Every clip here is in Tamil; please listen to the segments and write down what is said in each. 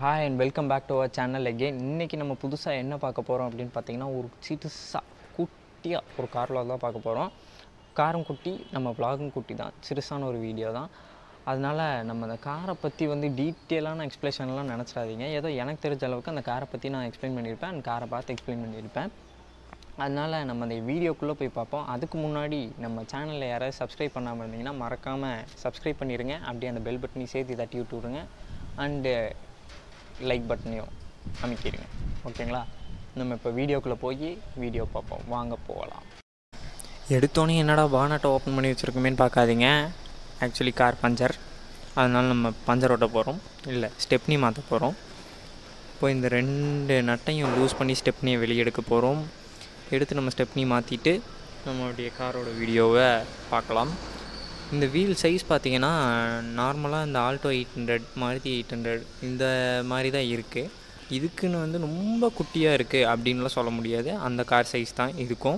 hi and welcome back to our channel again இன்றைக்கி நம்ம புதுசாக என்ன பார்க்க போகிறோம் அப்படின்னு பார்த்தீங்கன்னா ஒரு சிறுசாக குட்டியாக ஒரு கார் vlog தான் பார்க்க போகிறோம் காரும் குட்டி நம்ம vlogகும் குட்டி தான் சிறுசான ஒரு வீடியோ தான் அதனால் நம்ம அந்த காரை பற்றி வந்து டீட்டெயிலான எக்ஸ்பிளேஷன்லாம் நினச்சிடாதீங்க ஏதோ எனக்கு தெரிஞ்ச அளவுக்கு அந்த காரை பற்றி நான் எக்ஸ்பிளைன் பண்ணியிருப்பேன் அந்த காரை பார்த்து எக்ஸ்பிளைன் பண்ணியிருப்பேன் அதனால் நம்ம அந்த வீடியோக்குள்ளே போய் பார்ப்போம் அதுக்கு முன்னாடி நம்ம சேனலில் யாராவது சப்ஸ்கிரைப் பண்ணாமல் இருந்தீங்கன்னா மறக்காமல் சப்ஸ்கிரைப் பண்ணிடுங்க அப்படியே அந்த பெல் பட்டனையும் சேர்த்து தட்டி விட்டு விடுங்க அண்டு லைக் பட்டனையும் அமைக்கிடுங்க ஓகேங்களா நம்ம இப்போ வீடியோக்குள்ளே போய் வீடியோ பார்ப்போம் வாங்க போகலாம் எடுத்தோன்னே என்னடா பானட்டை ஓப்பன் பண்ணி வச்சுருக்கோமேன்னு பார்க்காதீங்க ஆக்சுவலி கார் பஞ்சர் அதனால் நம்ம பஞ்சர் ஓட்ட போகிறோம் இல்லை ஸ்டெப்னி மாற்ற போகிறோம் இப்போ இந்த ரெண்டு நட்டையும் லூஸ் பண்ணி ஸ்டெப்னியை வெளியே எடுக்க போகிறோம் எடுத்து நம்ம ஸ்டெப்னி மாற்றிட்டு நம்மளுடைய காரோட வீடியோவை பார்க்கலாம் இந்த வீல் சைஸ் பார்த்தீங்கன்னா நார்மலாக இந்த Alto eight hundred Maruti eight hundred இந்த மாதிரி தான் இருக்குது இதுக்குன்னு வந்து ரொம்ப குட்டியாக இருக்குது அப்படின்லாம் சொல்ல முடியாது அந்த கார் சைஸ் தான் இதுக்கும்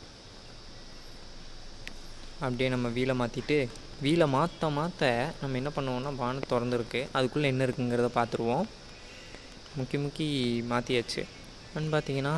அப்படியே நம்ம வீலை மாற்றிட்டு வீலை மாற்ற மாற்ற நம்ம என்ன பண்ணுவோம்னா பானை திறந்துருக்கு அதுக்குள்ளே என்ன இருக்குங்கிறத பார்த்துருவோம் முக்கி முக்கி மாற்றியாச்சு அண்ட் பார்த்தீங்கன்னா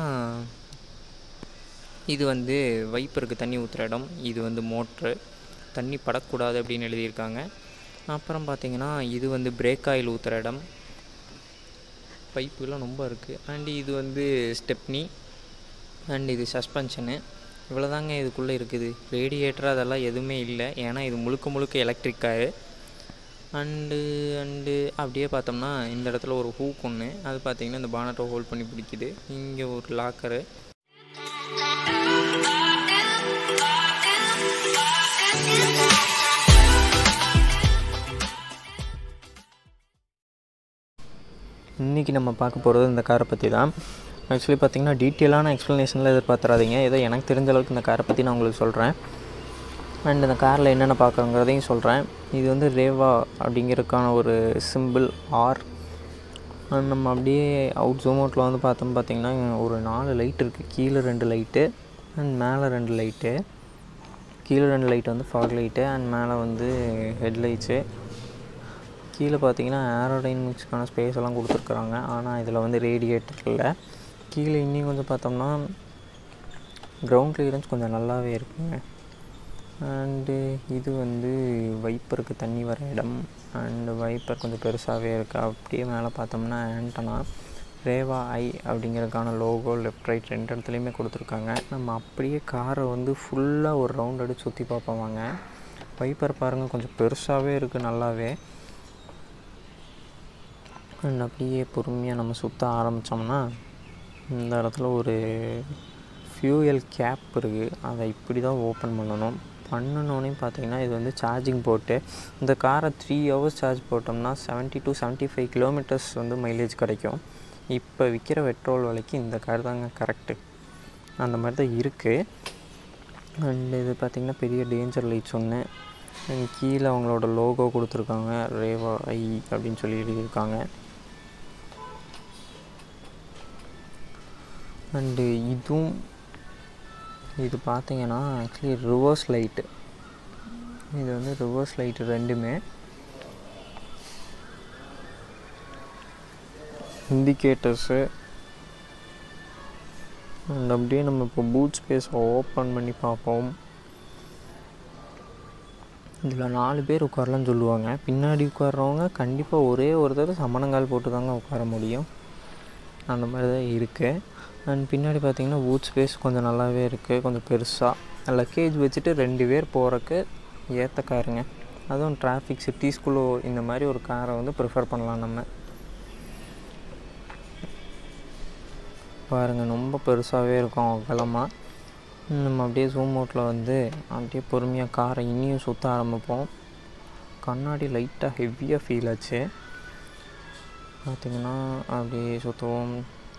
இது வந்து வைப்பருக்கு தண்ணி ஊற்றுற இடம் இது வந்து மோட்ரு தண்ணி படக்கூடாது அப்படின்னு எழுதியிருக்காங்க அப்புறம் பார்த்தீங்கன்னா இது வந்து பிரேக் ஆயில் ஊற்றுற இடம் பைப்புலாம் ரொம்ப இருக்குது அண்ட் இது வந்து ஸ்டெப்னி அண்ட் இது சஸ்பென்ஷனு இவ்வளோதாங்க இதுக்குள்ளே இருக்குது ரேடியேட்டர் அதெல்லாம் எதுவுமே இல்லை ஏன்னா இது முழுக்க முழுக்க எலக்ட்ரிக் காரு அண்டு அண்டு அப்படியே பார்த்தோம்னா இந்த இடத்துல ஒரு ஹூக் ஒன்று அது பார்த்தீங்கன்னா இந்த பானட்டை ஹோல்ட் பண்ணி பிடிக்குது இங்கே ஒரு லாக்கரு இன்றைக்கி நம்ம பார்க்க போகிறது இந்த காரை பற்றி தான் ஆக்சுவலி பார்த்தீங்கன்னா டீட்டெயிலான எக்ஸ்ப்ளனேஷனில் எதிர்பார்த்துறாதீங்க ஏதோ எனக்கு தெரிஞ்ச அளவுக்கு இந்த காரை பற்றி நான் உங்களுக்கு சொல்கிறேன் அண்ட் இந்த காரில் என்னென்ன பார்க்குறோங்கிறதையும் சொல்கிறேன் இது வந்து ரேவா அப்படிங்கிறதுக்கான ஒரு சிம்பிள் ஆர் அண்ட் நம்ம அப்படியே அவுட் ஜூம் அவுட்டில் வந்து பார்த்தோம் பார்த்தீங்கன்னா ஒரு நாலு லைட் இருக்குது கீழே ரெண்டு லைட்டு அண்ட் மேலே ரெண்டு லைட்டு கீழே ரெண்டு லைட் வந்து ஃபாக் லைட்டு அண்ட் மேலே வந்து ஹெட்லைட்ஸு கீழே பார்த்தீங்கன்னா ஏரோடைனமிக்ஸ்க்கான ஸ்பேஸ் எல்லாம் கொடுத்துருக்குறாங்க ஆனால் இதில் வந்து ரேடியேட்டர் இல்லை கீழே இன்னும் கொஞ்சம் பார்த்தோம்னா கிரவுண்ட் கிளியரன்ஸ் கொஞ்சம் நல்லாவே இருக்குங்க அண்டு இது வந்து வைப்பருக்கு தண்ணி வர இடம் அண்டு வைப்பர் கொஞ்சம் பெருசாகவே இருக்குது அப்படியே மேலே பார்த்தோம்னா ஆண்டனா ரேவா ஐ அப்படிங்கிறதுக்கான லோகோ லெஃப்ட் ரைட் ரெண்டு இடத்துலையுமே கொடுத்துருக்காங்க நம்ம அப்படியே காரை வந்து ஃபுல்லாக ஒரு ரவுண்ட் அடிச்சு சுற்றி பார்ப்போம் வாங்க வைப்பர் பாருங்கள் கொஞ்சம் பெருசாகவே இருக்குது நல்லாவே அண்ட் அப்படியே பொறுமையாக நம்ம சுற்ற ஆரம்பித்தோம்னா இந்த இடத்துல ஒரு ஃபியூயல் கேப் இருக்குது அதை இப்படி தான் ஓப்பன் பண்ணணும் பண்ணணுன்னே பார்த்தீங்கன்னா இது வந்து சார்ஜிங் போட்டு இந்த காரை த்ரீ ஹவர்ஸ் சார்ஜ் போட்டோம்னா seventy to seventy five kilometres வந்து மைலேஜ் கிடைக்கும் இப்போ விற்கிற பெட்ரோல் விலைக்கு இந்த கார் தாங்க கரெக்டு அந்த மாதிரி தான் இருக்குது அண்ட் இது பார்த்திங்கன்னா பெரிய டேஞ்சர் லைட்ஸ் ஒன்று அண்ட் கீழே அவங்களோட லோகோ கொடுத்துருக்காங்க ரேவா ஐ அப்படின்னு சொல்லி எழுதியிருக்காங்க அண்டு இதுவும் இது பார்த்தீங்கன்னா ஆக்சுவலி ரிவர்ஸ் லைட்டு இது வந்து ரிவர்ஸ் லைட்டு ரெண்டுமே இண்டிகேட்டர்ஸு அண்ட் அப்படியே நம்ம இப்போ பூட் ஸ்பேஸை ஓப்பன் பண்ணி பார்ப்போம் இதில் நாலு பேர் உட்காரலாம்னு சொல்லுவாங்க பின்னாடி உட்கார்றவங்க கண்டிப்பாக ஒரே ஒருத்தர் சமணங்கால் போட்டு தாங்க உட்கார முடியும் அந்த மாதிரி தான் இருக்குது அண்ட் பின்னாடி பார்த்தீங்கன்னா பூட் ஸ்பேஸ் கொஞ்சம் நல்லாவே இருக்குது கொஞ்சம் பெருசாக லக்கேஜ் வச்சுட்டு ரெண்டு பேர் போகிறக்கு ஏற்ற காருங்க அதுவும் டிராஃபிக் சிட்டிஸ்குள்ளே இந்த மாதிரி ஒரு காரை வந்து ப்ரிஃபர் பண்ணலாம் நம்ம பாருங்கள் ரொம்ப பெருசாகவே இருக்கும் அகலமாக நம்ம அப்படியே ஜூம் அவுட்டில் வந்து அப்படியே பொறுமையாக காரை இனியும் சுற்ற ஆரம்பிப்போம் கண்ணாடி லைட்டாக ஹெவியாக ஃபீல் ஆச்சு பார்த்திங்கன்னா அப்படியே சுற்றுவோம்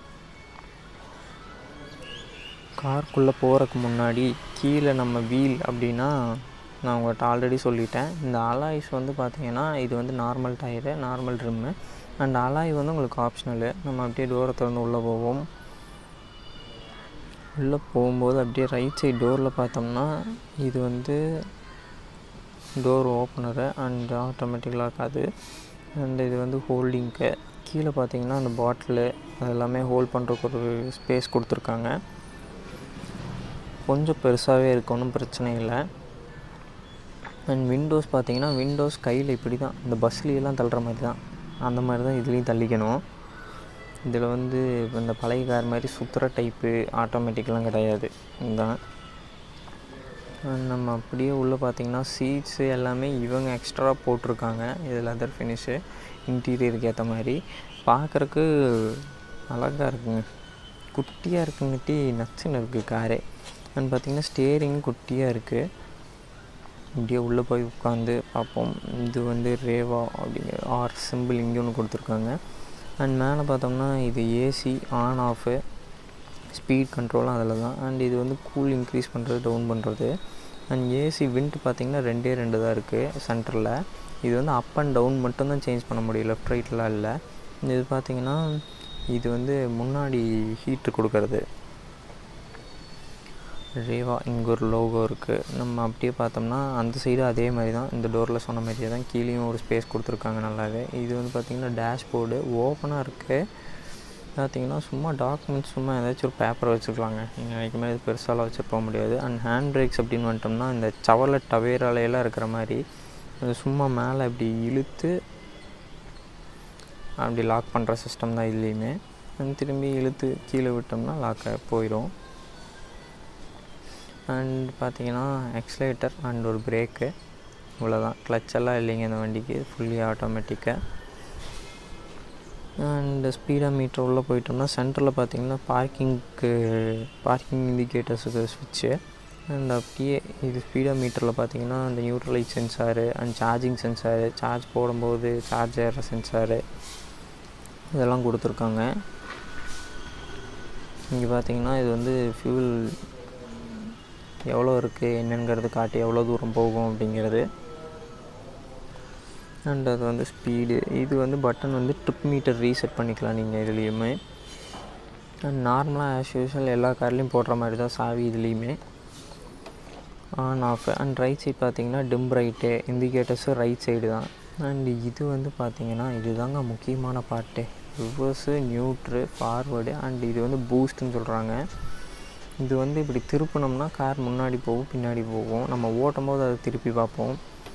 காருக்குள்ளே போகிறதுக்கு முன்னாடி கீழே நம்ம வீல் அப்படின்னா நான் உங்கள்கிட்ட ஆல்ரெடி சொல்லிட்டேன் இந்த அலாய்ஸ் வந்து பார்த்திங்கன்னா இது வந்து normal tyre normal trim and alloy வந்து உங்களுக்கு ஆப்ஷனலு நம்ம அப்படியே டோரை திறந்து உள்ளே போவோம் உள்ளே போகும்போது அப்படியே ரைட் சைட் டோரில் பார்த்தோம்னா இது வந்து door opener and automatic lock அது அண்ட் இது வந்து ஹோல்டிங்க்கு கீழே பார்த்தீங்கன்னா அந்த பாட்டிலு அது எல்லாமே ஹோல்ட் பண்ணுறதுக்கு ஒரு ஸ்பேஸ் கொடுத்துருக்காங்க கொஞ்சம் பெருசாகவே இருக்கு ஒன்றும் பிரச்சனை இல்லை அண்ட் விண்டோஸ் பார்த்தீங்கன்னா விண்டோஸ் கையில் இப்படி தான் இந்த பஸ்லேயெல்லாம் தள்ளுற மாதிரி தான் அந்த மாதிரி தான் இதுலேயும் தள்ளிக்கணும் இதில் வந்து இப்போ இந்த பழைய கார் மாதிரி சுற்றுற டைப்பு ஆட்டோமேட்டிக்லாம் கிடையாது இதுதான் அண்ட் நம்ம அப்படியே உள்ளே பார்த்தீங்கன்னா சீட்ஸு எல்லாமே இவங்க எக்ஸ்ட்ரா போட்டிருக்காங்க இது லெதர் ஃபினிஷு இன்டீரியருக்கு ஏற்ற மாதிரி பார்க்குறக்கு அழகாக இருக்குங்க குட்டியாக இருக்குங்கட்டி நச்சுன்னு இருக்குது காரே அண்ட் பார்த்திங்கன்னா ஸ்டேரிங் குட்டியாக இருக்குது இப்படியே உள்ளே போய் உட்காந்து பார்ப்போம் இது வந்து ரேவா அப்படிங்கிற ஆர் சிம்பிள் இங்கே ஒன்று கொடுத்துருக்காங்க அண்ட் மேலே பார்த்தோம்னா இது ஏசி ஆன் ஆஃபு ஸ்பீட் கண்ட்ரோலும் அதில் தான் அண்ட் இது வந்து கூல் இன்க்ரீஸ் பண்ணுறது டவுன் பண்ணுறது அண்ட் ஏசி விண்ட் பார்த்திங்கன்னா ரெண்டே ரெண்டு தான் இருக்குது சென்டரில் இது வந்து அப் அண்ட் டவுன் மட்டும்தான் சேஞ்ச் பண்ண முடியும் லெஃப்ட் ரைட்லாம் இல்லை இது பார்த்திங்கன்னா இது வந்து முன்னாடி ஹீட்ரு கொடுக்கறது ரேவா இங்கே ஒரு லோகோ இருக்குது நம்ம அப்படியே பார்த்தோம்னா அந்த சைடு அதே மாதிரி தான் இந்த டோரில் சொன்ன மாதிரியே தான் கீழேயும் ஒரு ஸ்பேஸ் கொடுத்துருக்காங்க நல்லாவே இது வந்து பார்த்திங்கன்னா டேஷ்போர்டு ஓப்பனாக இருக்குது பார்த்தீங்கன்னா சும்மா டாக்குமெண்ட்ஸ் சும்மா ஏதாச்சும் ஒரு பேப்பரை வச்சுக்கலாங்க நீங்கள் நினைக்கும் இது பெருசாலாம் வச்சுட்டு போக முடியாது அண்ட் ஹேண்ட் பிரேக்ஸ் அப்படின்னு வந்துட்டோம்னா இந்த சவலை டவேராலையெல்லாம் இருக்கிற மாதிரி அது சும்மா மேலே இப்படி இழுத்து அப்படி லாக் பண்ணுற சிஸ்டம் தான் இதுலேயுமே அண்ட் திரும்பி இழுத்து கீழே விட்டோம்னா லாக் போயிடும் அண்ட் பார்த்தீங்கன்னா எக்ஸலேட்டர் அண்ட் ஒரு பிரேக்கு இவ்வளோதான் கிளச்செல்லாம் இல்லைங்க இந்த வண்டிக்கு ஃபுல்லி ஆட்டோமேட்டிக்காக அண்ட் ஸ்பீடா மீட்டர் உள்ளே போயிட்டோம்னா சென்டரில் பார்த்தீங்கன்னா பார்க்கிங்க்கு பார்க்கிங் இண்டிகேட்டர்ஸுக்கு ஸ்விட்ச்சு அண்ட் அப்படியே இது ஸ்பீடா மீட்டரில் பார்த்தீங்கன்னா அந்த neutral light sensor and charging sensor charge போடும்போது சார்ஜ் ஏற சென்சாரு இதெல்லாம் கொடுத்துருக்காங்க இங்கே பார்த்தீங்கன்னா இது வந்து ஃபியூல் எவ்வளோ இருக்குது என்னங்கிறது காட்டி எவ்வளோ தூரம் போகும் அப்படிங்கிறது அண்ட் அது வந்து ஸ்பீடு இது வந்து பட்டன் வந்து ட்ரிப் மீட்டர் ரீசெட் பண்ணிக்கலாம் நீங்கள் இதுலேயுமே அண்ட் நார்மலாக ஆஸ் யூஷுவல் எல்லா கார்லேயும் போடுற மாதிரி தான் சாவி இதுலேயுமே on off and right side பார்த்தீங்கன்னா டிம் ரைட்டு இண்டிகேட்டர்ஸும் ரைட் சைடு தான் அண்ட் இது வந்து பார்த்தீங்கன்னா இதுதாங்க முக்கியமான part reverse neutral forward and இது வந்து பூஸ்ட்டுன்னு சொல்கிறாங்க இது வந்து இப்படி திருப்பினோம்னா கார் முன்னாடி போகும் பின்னாடி போகும் நம்ம ஓட்டும் போது அதை திருப்பி பார்ப்போம்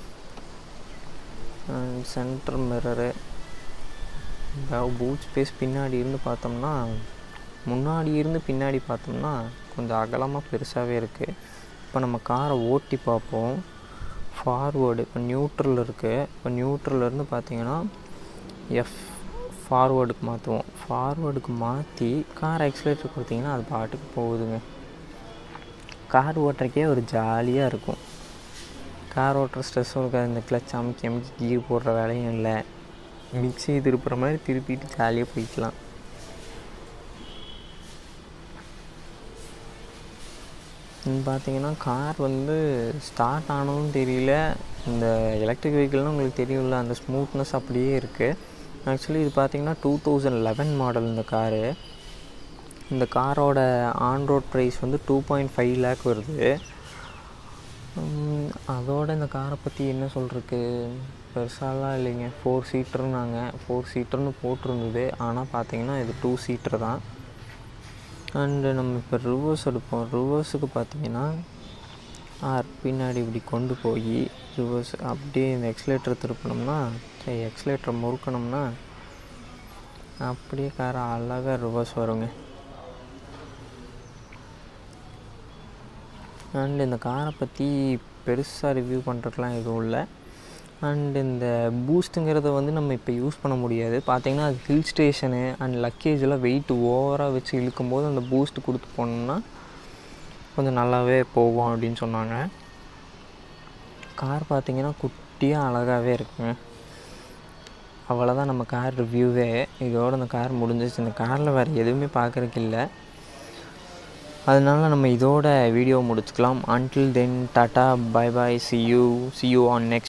சென்டர் மிரரு பூட் ஸ்பேஸ் பின்னாடி இருந்து பார்த்தோம்னா முன்னாடி இருந்து பின்னாடி பார்த்தோம்னா கொஞ்சம் அகலமாக பெருசாகவே இருக்குது இப்போ நம்ம காரை ஓட்டி பார்ப்போம் ஃபார்வேர்டு இப்போ நியூட்ரல் இருக்குது இப்போ நியூட்ரல்லேருந்து பார்த்தீங்கன்னா எஃப் ஃபார்வேர்டுக்கு மாற்றுவோம் ஃபார்வேர்டுக்கு மாற்றி கார் எக்ஸலேட்டர் கொடுத்தீங்கன்னா அது பாட்டுக்கு போகுதுங்க கார் ஓட்டுறக்கே ஒரு ஜாலியாக இருக்கும் கார் ஓட்டுற ஸ்ட்ரெஸ்ஸும் இருக்காது இந்த கிளச் அமுக்கி அமுக்கி கீர் போடுற வேலையும் இல்லை மிக்ஸி திருப்புற மாதிரி திருப்பிட்டு ஜாலியாக போய்க்கலாம் பார்த்தீங்கன்னா கார் வந்து ஸ்டார்ட் ஆனதும் தெரியல இந்த எலக்ட்ரிக் வெஹிக்கிள்னால் உங்களுக்கு தெரியும்ல அந்த ஸ்மூத்னஸ் அப்படியே இருக்குது ஆக்சுவலி இது பார்த்தீங்கன்னா டூ தௌசண்ட் லெவன் மாடல் இந்த காரு இந்த காரோட ஆன் ரோட் ப்ரைஸ் வந்து டூ பாயிண்ட் ஃபைவ் லேக் வருது அதோட இந்த காரை பற்றி என்ன சொல்கிறதுக்கு பெருசாலாம் இல்லைங்க ஃபோர் சீட்டர்னாங்க ஃபோர் சீட்டர்னு போட்டிருந்தது ஆனால் பார்த்தீங்கன்னா இது டூ சீட்டர் தான் அண்டு நம்ம இப்போ ரிவர்ஸ் எடுப்போம் ரிவர்ஸுக்கு பார்த்தீங்கன்னா ஆர் பின்னாடி இப்படி கொண்டு போய் ரிவர்ஸ் அப்படியே இந்த எக்ஸலேட்டர் திருப்பினோம்னா சரி எக்ஸலேட்டரை முறுக்கணும்னா அப்படியே காரை அழகாக ரிவர்ஸ் வருங்க அண்ட் இந்த காரை பற்றி பெருசாக ரிவ்யூ பண்ணுறதுக்குலாம் எதுவும் இல்லை அண்ட் இந்த பூஸ்ட்டுங்கிறத வந்து நம்ம இப்போ யூஸ் பண்ண முடியாது பார்த்தீங்கன்னா அது ஹில் ஸ்டேஷனு அண்ட் லக்கேஜெல்லாம் வெயிட் ஓவராக வச்சு இழுக்கும்போது அந்த பூஸ்ட் கொடுத்து போனோம்னா கொஞ்சம் நல்லாவே போகும் அப்படின்னு சொன்னாங்க கார் பார்த்தீங்கன்னா குட்டியாக அழகாகவே இருக்குங்க அவ்வளோதான் நம்ம கார் ரிவ்யூவே இதோட அந்த கார் முடிஞ்சிச்சு இந்த காரில் வேறு எதுவுமே பார்க்குறக்கு இல்லை அதனால நம்ம இதோட வீடியோ முடிச்சுக்கலாம் until then tata bye bye see you see you on next